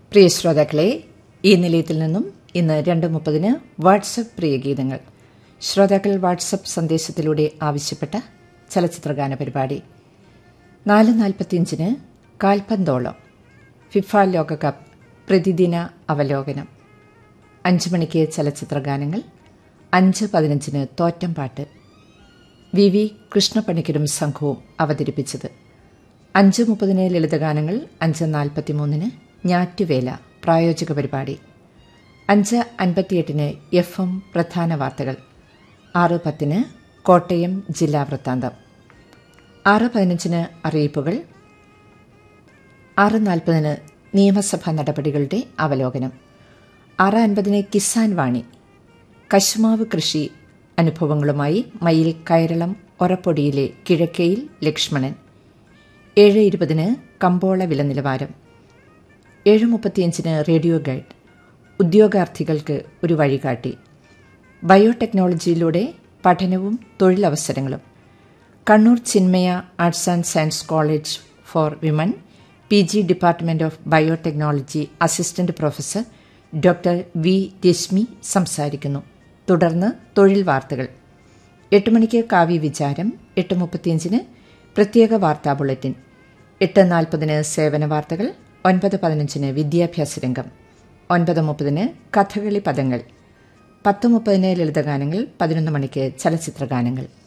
പ്രിയ ശ്രോതാക്കളെ ഈ നിലയത്തിൽ നിന്നും ഇന്ന് രണ്ട് മുപ്പതിന് വാട്സപ്പ് പ്രിയഗീതങ്ങൾ ശ്രോതാക്കൾ വാട്സപ്പ് സന്ദേശത്തിലൂടെ ആവശ്യപ്പെട്ട ചലച്ചിത്രഗാന പരിപാടി നാല് നാൽപ്പത്തിയഞ്ചിന് കാൽപന്തോളം ഫിഫ ലോകകപ്പ് പ്രതിദിന അവലോകനം അഞ്ച് മണിക്ക് ചലച്ചിത്രഗാനങ്ങൾ അഞ്ച് പതിനഞ്ചിന് തോറ്റംപാട്ട് വി വി കൃഷ്ണപ്പണിക്കരും സംഘവും അവതരിപ്പിച്ചത് അഞ്ച് മുപ്പതിന് ലളിതഗാനങ്ങൾ അഞ്ച് നാൽപ്പത്തിമൂന്നിന് ഞാറ്റുവേല പ്രായോജക പരിപാടി അഞ്ച് അൻപത്തിയെട്ടിന് എഫ് എം പ്രധാന വാർത്തകൾ ആറ് പത്തിന് കോട്ടയം ജില്ലാ വൃത്താന്തം ആറ് പതിനഞ്ചിന് അറിയിപ്പുകൾ ആറ് നാൽപ്പതിന് നിയമസഭാ നടപടികളുടെ അവലോകനം ആറ് അൻപതിന് കിസാൻ വാണി കശുമാവ് കൃഷി അനുഭവങ്ങളുമായി മയിൽ കയറളം ഒറപ്പൊടിയിലെ കിഴക്കയിൽ ലക്ഷ്മണൻ ഏഴ് ഇരുപതിന് കമ്പോള വില നിലവാരം ഏഴ് മുപ്പത്തിയഞ്ചിന് റേഡിയോ ഗൈഡ് ഉദ്യോഗാർത്ഥികൾക്ക് ഒരു വഴികാട്ടി ബയോടെക്നോളജിയിലൂടെ പഠനവും തൊഴിലവസരങ്ങളും Kannur Chinmaya arts and science college for women P G department of biotechnology assistant professor doctor V Reshmi സംസാരിക്കുന്നു തുടർന്ന് തൊഴിൽ വാർത്തകൾ എട്ട് മണിക്ക് കാവ്യ വിചാരം എട്ട് മുപ്പത്തിയഞ്ചിന് പ്രത്യേക വാർത്താ ബുള്ളറ്റിൻ എട്ട് നാൽപ്പതിന് സേവന വാർത്തകൾ ഒൻപത് പതിനഞ്ചിന് വിദ്യാഭ്യാസ രംഗം ഒൻപത് മുപ്പതിന് കഥകളി പദങ്ങൾ പത്ത് മുപ്പതിന് ലളിതഗാനങ്ങൾ പതിനൊന്ന് മണിക്ക് ചലച്ചിത്രഗാനങ്ങൾ